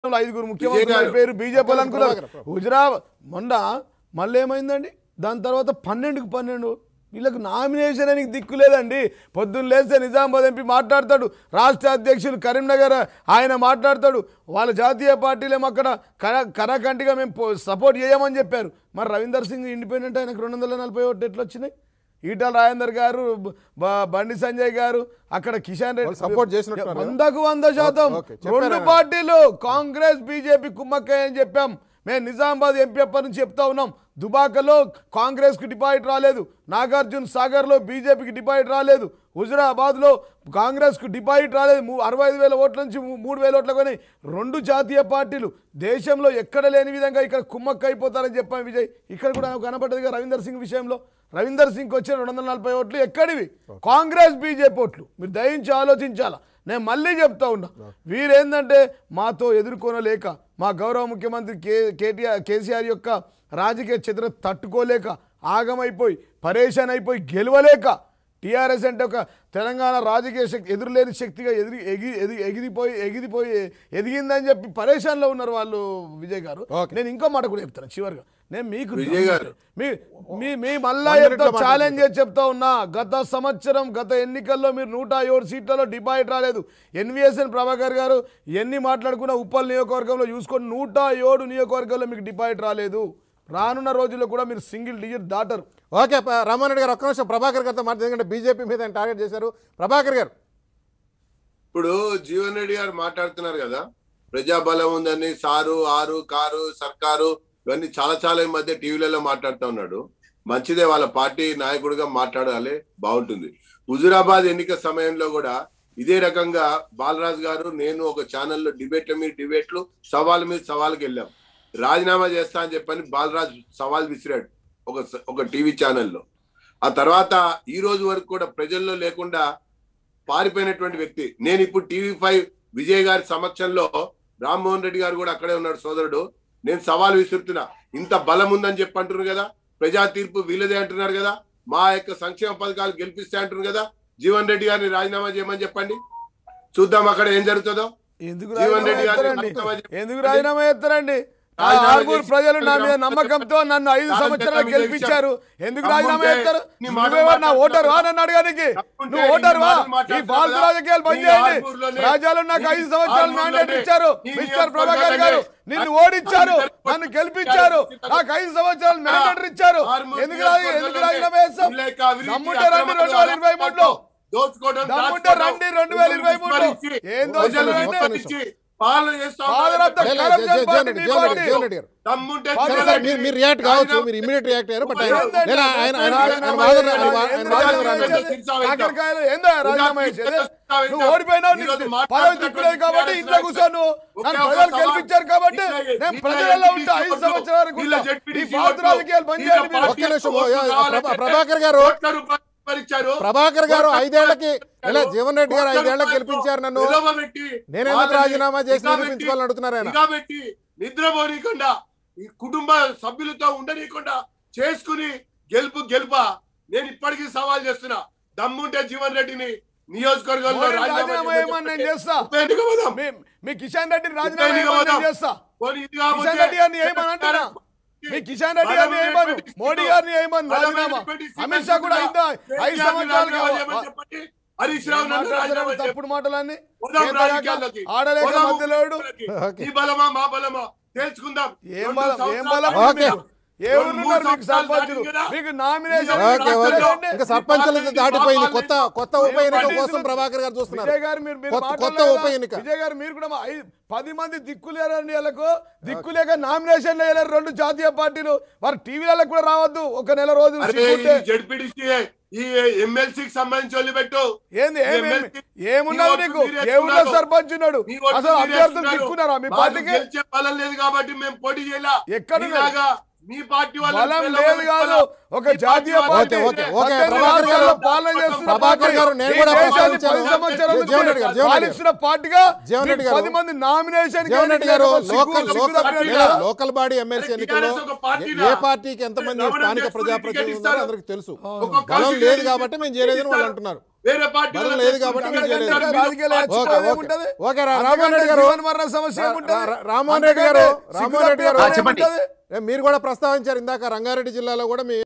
ఐదుగురు ముఖ్యమంత్రులు గారు. అయిపోయారు బీజేపీ వాళ్ళు అనుకున్నారు ప్రభాకర్, హుజరాబాద్ మొన్న మళ్ళీ ఏమైందండి దాని తర్వాత పన్నెండుకు పన్నెండు వీళ్ళకు నామినేషన్ అని దిక్కు లేదండి పొద్దున్న లేస్తే నిజామాబాద్ ఎంపీ మాట్లాడతాడు రాష్ట్ర అధ్యక్షులు కరీంనగర్ ఆయన మాట్లాడతాడు వాళ్ళ జాతీయ పార్టీలేమో అక్కడ కర కరకంటిగా మేము పో- సపోర్ట్ చేయమని చెప్పారు మరి రవీందర్ సింగ్ ఇండిపెండెంట్ ఆయనకు రెండు వందల నలభై ఓట్లు ఎట్లా వచ్చినాయి ఈటల రాజేందర్ గారు బ- బండి సంజయ్ గారు అక్కడ కిషన్ వాళ్ళు support చేసినట్టున్నారు కదా? వందకు వంద శాతం ఓకే, చెప్పారా? రెండు పార్టీలు కాంగ్రెస్ బీజేపీ కుమ్మక్కయ్య అని చెప్పాం మేము నిజామాబాద్ ఎంపీ అప్పటి నుంచి చెప్తా ఉన్నాం దుబాకలో కాంగ్రెస్కి డిపాజిట్ రాలేదు నాగార్జున సాగర్లో బీజేపీకి డిపాజిట్ రాలేదు హుజరాబాద్లో కాంగ్రెస్కు డిపాజిట్ రాలేదు మూ- అరవై ఐదు వేల ఓట్ల నుంచి మూ- మూడు వేల ఓట్ల కొని రెండు జాతీయ పార్టీలు దేశంలో ఎక్కడ లేని విధంగా ఇక్కడ కుమ్మక్క అయిపోతారని చెప్పాం విజయ్ ఇక్కడ కూడా కనపడ్డదిగా రవీందర్ సింగ్ విషయంలో రవీందర్ సింగ్కి వచ్చిన రెండు వందల నలభై ఓట్లు ఎక్కడివి కాంగ్రెస్ బీజేపీ ఓట్లు మీరు దయించి ఆలోచించాలా నేను మళ్ళీ చెప్తా ఉన్నా వీరేందంటే మాతో ఎదుర్కొనలేక మా గౌరవ ముఖ్యమంత్రి కే కేటీఆర్ కేసీఆర్ యొక్క రాజకీయ చిత్ర తట్టుకోలేక ఆగమైపోయి పరేషాన్ అయిపోయి గెలవలేక టీఆర్ఎస్ అంటే ఒక తెలంగాణ రాజకీయ శక్తి ఎదురులేని శక్తిగా ఎదిరి ఎగి ఎది ఎగిరిపోయి ఎగిరిపోయి ఎదిగిందని చెప్పి పరేషాన్లో ఉన్నారు వాళ్ళు విజయ్ గారు ఓకే. నేను ఇంకో మాట కూడా చెప్తాను చివరిగా నేను మీకు విజయ్ గారు. మీ మీ మీ మళ్ళా One minute ఎంతో లో మాట్లాడండి. ఛాలెంజ్ చేసి చెప్తా ఉన్నా గత సంవత్సరం గత ఎన్నికల్లో మీరు నూట ఏడు సీట్లలో డిపాజిట్ రాలేదు ఎన్విఎస్ఎన్ ప్రభాకర్ గారు ఎన్ని మాట్లాడుకున్నా ఉప్పల్ నియోజకవర్గంలో చూసుకొని నూట ఏడు నియోజకవర్గంలో మీకు డిపాజిట్ రాలేదు రానున్న రోజుల్లో కూడా మీరు సింగిల్ డిజిట్ దాటరు ఓకే ప- రామ్మోహన్ రెడ్డి గారు ఒక్క నిమిషం ప్రభాకర్ గారితో మాట్లాడు ఎందుకంటే బీజేపీ మీద ఆయన టార్గెట్ చేశారు ప్రభాకర్ గారు ఇప్పుడు జీవన్ రెడ్డి గారు మాట్లాడుతున్నారు కదా ప్రజాబలం ఉందని సారు ఆరు కారు సర్కారు ఇవన్నీ చాలా చాలా ఈ మధ్య టీవీలలో మాట్లాడుతూ ఉన్నాడు మంచిదే వాళ్ళ పార్టీ నాయకుడిగా మాట్లాడాలి బాగుంటుంది హుజురాబాద్ ఎన్నిక సమయంలో కూడా ఇదే రకంగా బాలరాజ్ గారు నేను ఒక ఛానల్లో డిబేట్ల మీద డిబేట్లు సవాల్ మీద సవాల్కి వెళ్ళాం రాజీనామా చేస్తా అని చెప్పని బాలరాజ్ సవాల్ విసిరాడు ఒక ఒక టీవీ ఛానల్లో ఆ తర్వాత ఈ రోజు వరకు కూడా ప్రజల్లో లేకుండా పారిపోయినటువంటి వ్యక్తి నేను ఇప్పుడు టీవీ ఫైవ్ విజయ్ గారి సమక్షంలో రామ్మోహన్ రెడ్డి గారు కూడా అక్కడే ఉన్నాడు సోదరుడు నేను సవాల్ విసురుతున్నా ఇంత బలం ఉందని చెప్పి అంటున్నారు కదా ప్రజా తీర్పు వీళ్ళదే అంటున్నారు కదా మా యొక్క సంక్షేమ పథకాలు గెలిపిస్తే అంటున్నారు కదా జీవన్ రెడ్డి గారిని రాజీనామా చేయమని చెప్పండి చూద్దాం అక్కడ ఏం జరుగుతుందో ఎందుకు జీవన్ రాజీనామా రెడ్డి గారిని చేస్తారండి రాజీనామా చేయండి. ఎందుకు రాజీనామా చేస్తారండి ఆ రాజీనామా ఆరుగురు చేసి ప్రజలు నా మీద రాజీనామా నమ్మకంతో నన్ను ఐదు రాజీనామా సంవత్సరాలు చేసి గెలిపించారు ఎందుకు తమ్ముంటే రాజీనామా చేస్తారు నీ మాట నువ్వెవరు నా మాట్లాడుతున్నావు. ఓటర్ వా నన్ను అడగానికి తమ్ముంటే నువ్వు ఓటర్ నీ వా మాటలు ఈ మాట్లాడుతున్నావు ఫాల్తు కదా? రాజకీయాలు బంద్ నీ చేయండి ఆర్మూర్లోనే- ప్రజలు నాకు ఐదు నీ సంవత్సరాలు ఆర్మూర్లోనే మ్యాండేట్ ఇచ్చారు నీ మిస్టర్ ప్రభాకర్ గారు నియోజకవర్గాలనే నిన్ను ఓడిచ్చారు అందరి నన్ను గెలిపించారు నాకు ఐదు సంవత్సరాలు మ్యాండేట్ ఇచ్చారు ఆర్మూర్ ఎందుకు రాజీ- ఎందుకు రాజీనామా చేస్తాం విలేక అవినీతి దమ్ముంటే రండి రెండు వేల ఇరవై మూడులో దోచుకోవడం దమ్ముంటే దాచుకోవడం, రండి రెండు వేల ఇరవై మూడులో. విస్మరించి, ఏం ప్రజలు దోచుకోవడం అంటే? విస్మరించి పాలన చేస్తా Father of the లే, లే, corruption జే- జే- party, జే- నీ జీవన్ రెడ్డి, party. జీవన్ రెడ్డి గారు దమ్ముంటే సరే, సరే జీవన్ సరే రెడ్డి మీరు మీరు రియాక్ట్ కావచ్చు రాజీనామా- మీరు ఇమీడియట్ రియాక్ట్ అయ్యారు బట్ ఆయన ఏందండి? నేను ఆయన ఆయన ఆయన రాజీనామా వాదన చేయాలి. ఆయన వా- ఆయన ఎందుకు వాదన రాజీనామా రానివ్వండి. చేయాలి? కాకరకాయలు ఏందో రాజీనామా చేసేది? నువ్వు ఓడిపోయినావు నీకు పదవి దిక్కులేదు కాబట్టి ఇంట్లో కూర్చోను నన్ను ప్రజలు గెలిపించారు కాబట్టి నేను ప్రజలలో ఉంటే ఐదు సంవత్సరాల వరకు ఉంటా. ఈ ఫాల్తు రాజకీయాలు బంద్ చేయండి మీరు. ఒక్క నిమిషం, ఓ, యా, యా, ప్రభా- ప్రభాకర్ గారు. ఇచ్చారు ప్రభాకర్ గారు ఐదేళ్లకి ఇలా జీవన్ రెడ్డి గారు ఐదేళ్లకి గెలిపించారు నన్ను నేను ఎందుకు రాజీనామా చేసి నిరూపించుకోవాలని అడుగుతున్నారు ఆయన నిఘా పెట్టి నిద్రపోనీయకుండా ఈ కుటుంబ సభ్యులతో ఉండనీయకుండా చేసుకుని గెలుపు గెలుపా నేను ఇప్పటికీ సవాల్ చేస్తున్నా దమ్ముంటే జీవన్ రెడ్డిని నియోజకవర్గంలో మోడీ రాజీనామా రాజీనామా ఏమని నేను చేస్తా ఉప ఎన్నిక పోదాం. మీ- మీ కిషన్ రెడ్డి రాజీనామా ఉప ఎన్నిక ఏమని నేను పోదాం. చేస్తా పోనీ ఇది కాకపోతే కిషన్ రెడ్డి గారిని ఏమని అంటున్నా మీ కిషన్ రెడ్డి గారిని ఏమను మోడీ గారిని ఏమని రాజీనామా అమిత్ షా కూడా ఐదు ఐదు సంవత్సరాలు హరీష్ రావు నన్ను రాజీనామా మాట్లాడుతున్నాడు చెప్పు. తప్పుడు మాటలన్నీ పోదాం చేతగాక రాజకీయాల్లోకి. ఆడలేక పోదాం మధ్యలోడు ఊపిరికి. ఓకే. ఈ బలమా మా బలమా తేల్చుకుందాం ఏం రెండు బలం ఏం సంవత్సరాలు బలం ఓకే. మీకు? ఏ రెండు ఊరున్నారు మూడు మీకు సంవత్సరాలు సర్పంచులు దాటింది కదా? మీకు నామినేషన్ ఓకే ఓకే రాలేదండి. ఇంకా సర్పంచులు దాటిపోయింది కొత్త కొత్త ఉప ఎన్నిక పార్టీ కోసం ప్రభాకర్ గారు చూస్తున్నారు విజయ్ గారు మీరు మీరు కొత్త- కొత్త మాట్లాడలేదా? ఉప ఎన్నిక. విజయ్ గారు మీరు కూడా మా ఐ- పది మంది దిక్కులేరండి వీళ్ళకు దిక్కులేక నామినేషన్ వేయలేరు రెండు జాతీయ పార్టీలు వారు టీవీలకు కూడా రావద్దు ఒక నెల రోజులు అరే సిగ్గుంటే. ఈ జడ్పీటీసీ ఈ ఎమ్మెల్సీకి సంబంధించి వదిలిపెట్టు ఏంది ఈ ఏం- ఏం- ఎమ్మెల్సీ ఏమున్నది ఓట్లు నీకు మీరే ఏ ఊళ్ళో ఎత్తుకున్నారు. సర్పంచ్ ఉన్నాడు మీ ఓట్లు అసలు మీరే అభ్యర్థులు ఎత్తుకున్నారు. దిక్కున్నారా మీ మాకు పార్టీకి గెలిచే బలం లేదు కాబట్టి మేము పోటీ చేయాల ఎక్కడున్నారు? మీలాగా మీ పార్టీ వాళ్ళ బలం పిల్లలు లేదు కాదు ఒక మీ జాతీయ party party okay, okay, okay. పద్దెనిమిది ప్రభాకర్ గారు, రాష్ట్రాల్లో పాలన చేస్తున్న ప్రభాకర్ పార్టీ. గారు, నేను ఈ కూడా దేశాన్ని ప్రస్తావించాను. పది సంవత్సరాలు జీవన్ రెడ్డి గారు, జీవన్ రెడ్డి గారు. పాలిస్తున్న పార్టీగా జీవన్ రెడ్డి గారు. పది మంది నామినేషన్ జీవన్ రెడ్డి గారు లోకల్ లోకల్ పార్టీ లేదా కదా? లోకల్ బాడీ ఎమ్మెల్సీ అరే ఎన్నికల్లో TRS ఒక పార్టీనా? ఏ పార్టీకి ఎంతమంది రమణ స్థానిక చేసుకుని ప్రజాప్రతినిధులు టికెట్ ఉన్నారో ఇస్తారు. అందరికి తెలుసు ఒక్కొక్క బలం కాన్స్టిట్యూన్సీ లేదు కాబట్టి మేము చేయలేదని వాళ్ళు ఇస్తారు. అంటున్నారు వేరే పార్టీ బదులు వాళ్ళకి లేదు కాబట్టి చేసుకుంటారు. మీరు చేయలేదు. మీరు రాజకీయాలు పార్టీ- ఓకే, చచ్చిపోయేది ఓకే. ఏముంటది? ఓకే రా- అంతకంటే రామ్మోహన్ రెడ్డి గారు జీవన మరణ సమస్య ఏముంటది? రా- రా- రామ్మోహన్ రెడ్డి గారు అంతకంటే రామ్మోహన్ రెడ్డి గారు సిగ్గు తప్పేది చెప్పండి. ఏముంటది? ఏ, మీరు కూడా ప్రస్తావించారు ఇందాక రంగారెడ్డి జిల్లాలో కూడా మీ